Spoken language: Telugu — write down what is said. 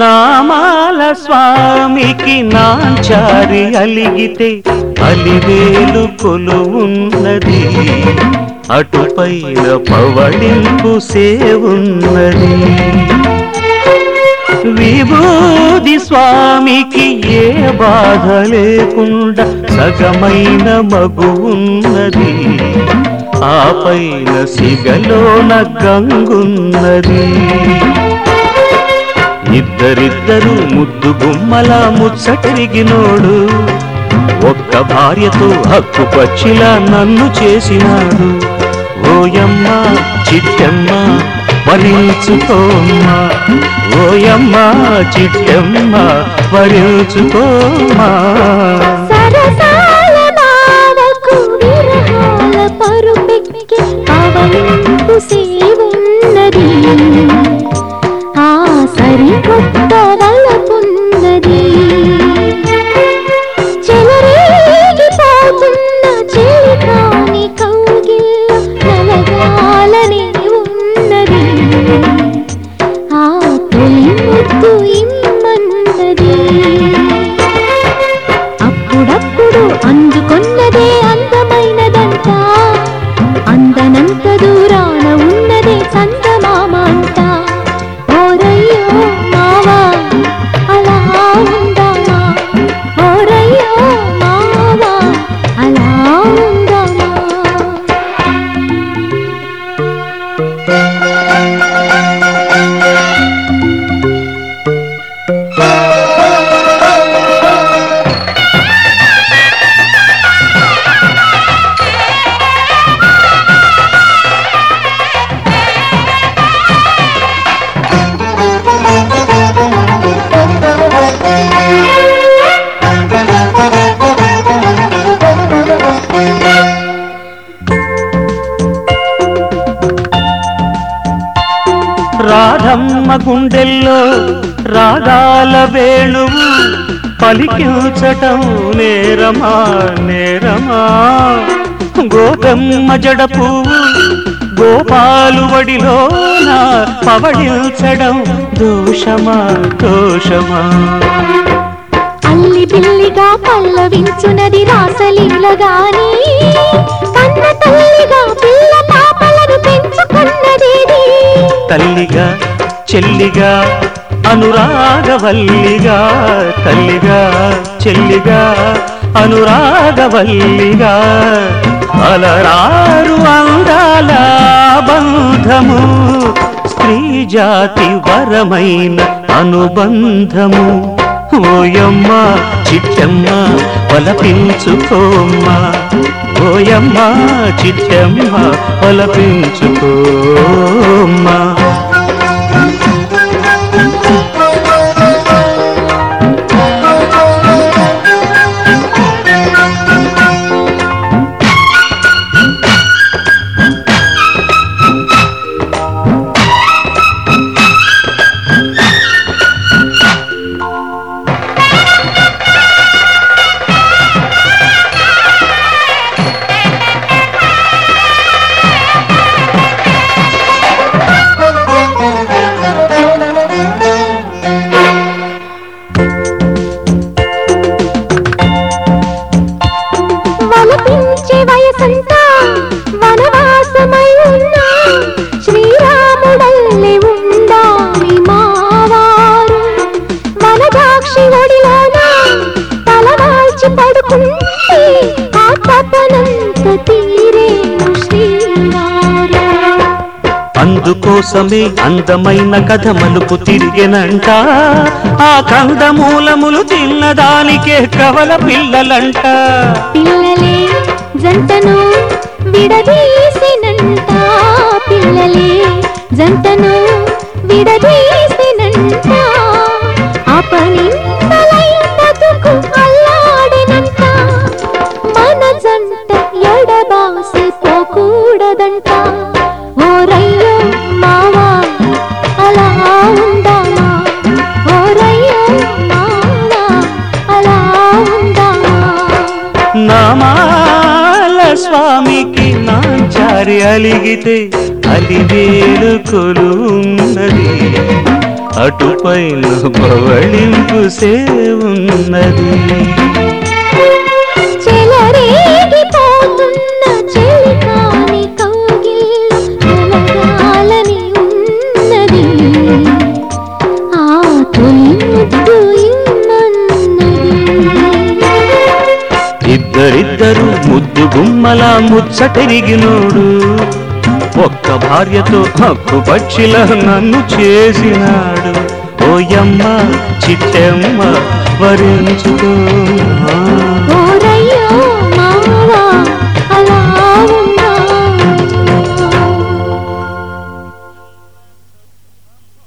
నామాల స్వామికి నాంచారి అలిగితే అలివేలు కొలువున్నది అటుపైన పవళింపు సేవున్నది విభూది స్వామికి ఏ బాధ లేకుండా సగమైన మగువున్నది ఆ పైన సిగలోన గంగున్నది ఇద్దరిద్దరు ముద్దు గుమ్మల ముచ్చటరిగినోడు ఒక్క భార్యతో హక్కు పచ్చిలా నన్ను చేసినాడు ఓయమ్మ చిట్టమ్మ వరించుకోమ్మా ఓయమ్మ చిట్టమ్మ వరించుకోమ్మా సరసాల నావకు విరహాల పరుపెక్కి పవళింపు సేవున్నది ఆ సరికొత్త వలపున్నది చెలరేగిపోతున్న చెలికాని కౌగిల్ల నలగాలనే ఉన్నది ఆ తొలి ముద్దు ఇమ్మన్నది అప్పుడప్పుడు అందుకొన్నదే అందమైనదంట అందనంత దూరాన ఉన్నదే చందమామ అంట ఓరయ్యో మావా అలా ఉందామా ఓరయ్యో మావా అలా ఉందామా రాధమ్మ గుండెల్లో రాగాల వేణువు పలికించటం నేరమా నేరమా గోగమ్మ జడ పువ్వు గోపాలు వడిలోన పవళించడం దోషమా దోషమా అల్లి బిల్లిగా పల్లవించునది రాసలీలగాని కన్న తల్లిగా పిల్ల పాపలను పెంచుకున్నదేది తల్లిగా చెల్లిగా అనురాగవల్లిగా తల్లిగా చెల్లిగా అనురాగవల్లిగా అలరారు అందాల బంధము స్త్రీ జాతి వరమైన అనుబంధము ఓయమ్మ చిట్టమ్మ వలపించుకోమ్మ ఓయమ్మ చిట్టమ్మ వలపించుకోమ్మ వలపించే వయసంతా వనవాసమై ఉన్నా శ్రీరాముడల్లే ఉండాలి మావారు వనదాక్షి ఒడిలోన తలవాల్చి పడుకుంటే ఆ తపనంత తీరేను శ్రీవారు అందుకోసమే అందమైన కథ మలుపు తిరిగెనంట ఆ కందమూలములు తిన్నదానికే కవల పిల్లలంట పిల్లలే జంటను విడదీసినంట పిల్లలే జంటను విడదీసినంట అపనిందలై బతుకు అల్లాడినంట మన జంట ఎడబాసి పోకూడదంట ఓరయ్యో మావా అలా ఉందామా ఓరయ్యో మావా అలా ఉందామా నామాల స్వామికి నాంచారి అలిగితే అలివేలు కొలున్నది అటుపైన పవళింపు సేవున్నది చెలరేగిపోతున్న చెలికాని కౌగిల్లో కలగాలని ఉన్నది ఆ తొలి ముద్దు ఇమ్మన్నది ఇద్దరిద్దరు ముద్దు గుమ్మల ముచ్చటెరిగినోడు ఒక్క భార్యతో హక్కు పక్షిల నన్ను చేసినాడు ఓయమ్మ చిట్టెమ్మ వరించుకో